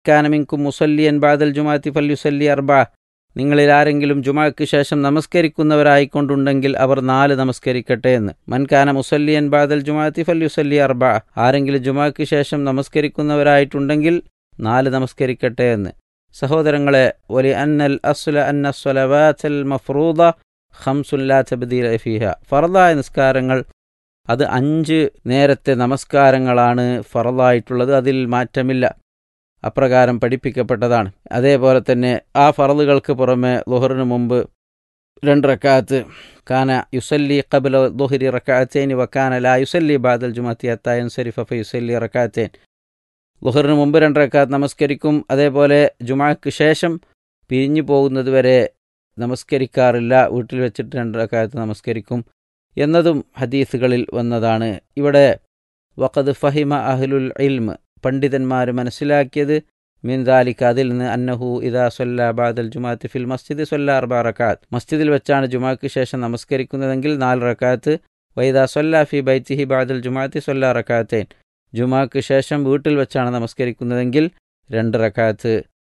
കാനമിൻകും മുസല്ലിയൻ ബാദൽ ജുമാത്തി ഫല്യുസല്ലി അർബ നിങ്ങളിൽ ആരെങ്കിലും ജുമാക്ക് ശേഷം നമസ്കരിക്കുന്നവരായിക്കൊണ്ടുണ്ടെങ്കിൽ അവർ നാല് നമസ്കരിക്കട്ടെ എന്ന് മൻകാന മുസല്ലിയൻ ബാദൽ ജുമാത്തി ഫല്യുസല്ലി അർബ ആരെങ്കിലും ജുമാക്ക് ശേഷം നമസ്കരിക്കുന്നവരായിട്ടുണ്ടെങ്കിൽ നാല് നമസ്കരിക്കട്ടെ എന്ന് സഹോദരങ്ങളെ ഒലി അന്നൽ അസ്ല അന്ന സ്വലവാത്തൽ മഫ്രൂദ ഖംസുല്ലാ തബ്ദീല ഫീഹ ഫറദായ നിസ്കാരങ്ങൾ അത് അഞ്ച് നേരത്തെ നമസ്കാരങ്ങളാണ് ഫറദായിട്ടുള്ളത് അതിൽ മാറ്റമില്ല അപ്രകാരം പഠിപ്പിക്കപ്പെട്ടതാണ് അതേപോലെ തന്നെ ആ ഫറലുകൾക്ക് പുറമെ ലുഹറിന് മുമ്പ് രണ്ട് റക്കാത്ത് കാന യുസല്ലി ഖബല ദുഹരി റക്കാത്തേനി വക്കാന ലാ യുസല്ലി ബാദൽ ജുമാത്തി അത്തായൻ സരിഫ യുസല്ലി റക്കാത്തേൻ ലുഹറിന് മുമ്പ് രണ്ട് റക്കാത്ത് നമസ്കരിക്കും അതേപോലെ ജുമാക്ക് ശേഷം പിരിഞ്ഞു പോകുന്നത് വരെ നമസ്കരിക്കാറില്ല വീട്ടിൽ വെച്ചിട്ട് രണ്ട് റക്കാത്ത് നമസ്കരിക്കും എന്നതും ഹദീസുകളിൽ വന്നതാണ് ഇവിടെ വഖദ് ഫഹിമ അഹ്ലുൽ ഇൽമ് പണ്ഡിതന്മാർ മനസ്സിലാക്കിയത് മീൻദാലിക്ക് അതിൽ നിന്ന് അന്നഹു ഇദാ സൊല്ല ബാദൽ ജുമാത്ത് ഫിൽ മസ്ജിദ് സൊല്ല അർബ റക്കാത്ത് മസ്ജിദിൽ വെച്ചാണ് ജുമാക്ക് ശേഷം നമസ്കരിക്കുന്നതെങ്കിൽ നാല് റക്കാത്ത് വൈദാ സൊല്ല ഫി ബൈത്തിഹി ബാദൽ ജുമാത്തി സൊല്ല റക്കാത്തേൻ ജുമാക്ക് ശേഷം വീട്ടിൽ വെച്ചാണ് നമസ്കരിക്കുന്നതെങ്കിൽ രണ്ട് റക്കാത്ത്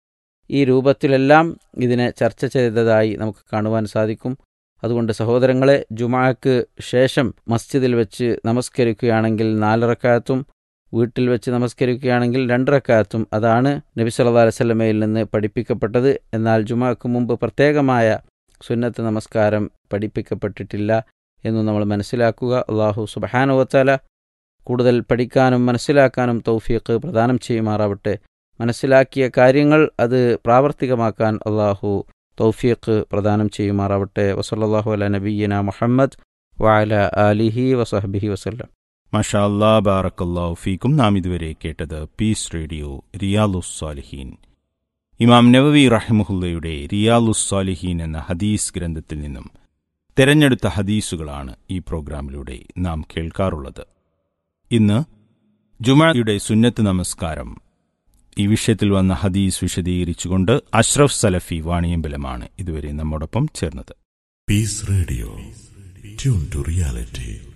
ഈ രൂപത്തിലെല്ലാം ഇതിനെ ചർച്ച ചെയ്തതായി നമുക്ക് കാണുവാൻ സാധിക്കും അതുകൊണ്ട് സഹോദരങ്ങളെ ജുമാക്ക് ശേഷം മസ്ജിദിൽ വെച്ച് നമസ്കരിക്കുകയാണെങ്കിൽ നാല് റക്കാത്തും വീട്ടിൽ വെച്ച് നമസ്കരിക്കുകയാണെങ്കിൽ രണ്ട് റക്കാത്തും അതാണ് നബി സല്ലല്ലാഹു അലൈഹി വസല്ലമയിൽ നിന്ന് പഠിപ്പിക്കപ്പെട്ടത് എന്നാൽ ജുമാക്ക് മുമ്പ് പ്രത്യേകമായ സുന്നത്ത് നമസ്കാരം പഠിപ്പിക്കപ്പെട്ടിട്ടില്ല എന്ന് നമ്മൾ മനസ്സിലാക്കുക അള്ളാഹു സുബഹാനുവത്താല കൂടുതൽ പഠിക്കാനും മനസ്സിലാക്കാനും തൗഫീഖ് പ്രദാനം ചെയ്യുമാറാവട്ടെ മനസ്സിലാക്കിയ കാര്യങ്ങൾ അത് പ്രാവർത്തികമാക്കാൻ അള്ളാഹു തൗഫീഖ് പ്രദാനം ചെയ്യുമാറാവട്ടെ വസല്ലാഹു അല നബീന മുഹമ്മദ് വഅല ആലിഹി വസഹബിഹി വസല്ലം മഷാ അല്ലാ ബാറക്കല്ലാഹു ഫീക്കും നാം ഇതുവരെ കേട്ടത് പീസ് റേഡിയോ റിയാലുസ് സാലിഹീൻ ഇമാം നവവി റഹിമുഹുല്ലയുടെ റിയാലുസ് സാലിഹീൻ എന്ന ഹദീസ് ഗ്രന്ഥത്തിൽ നിന്നും തെരഞ്ഞെടുത്ത ഹദീസുകളാണ് ഈ പ്രോഗ്രാമിലൂടെ നാം കേൾക്കാറുള്ളത് ഇന്ന് ജുമയുടെ സുന്നത്ത് നമസ്കാരം ഈ വിഷയത്തിൽ വന്ന ഹദീസ് വിശദീകരിച്ചുകൊണ്ട് അഷ്റഫ് സലഫി വാണിയമ്പലമാണ് ഇതുവരെ നമ്മോടൊപ്പം ചേർന്നത് Peace Radio. Tune to reality.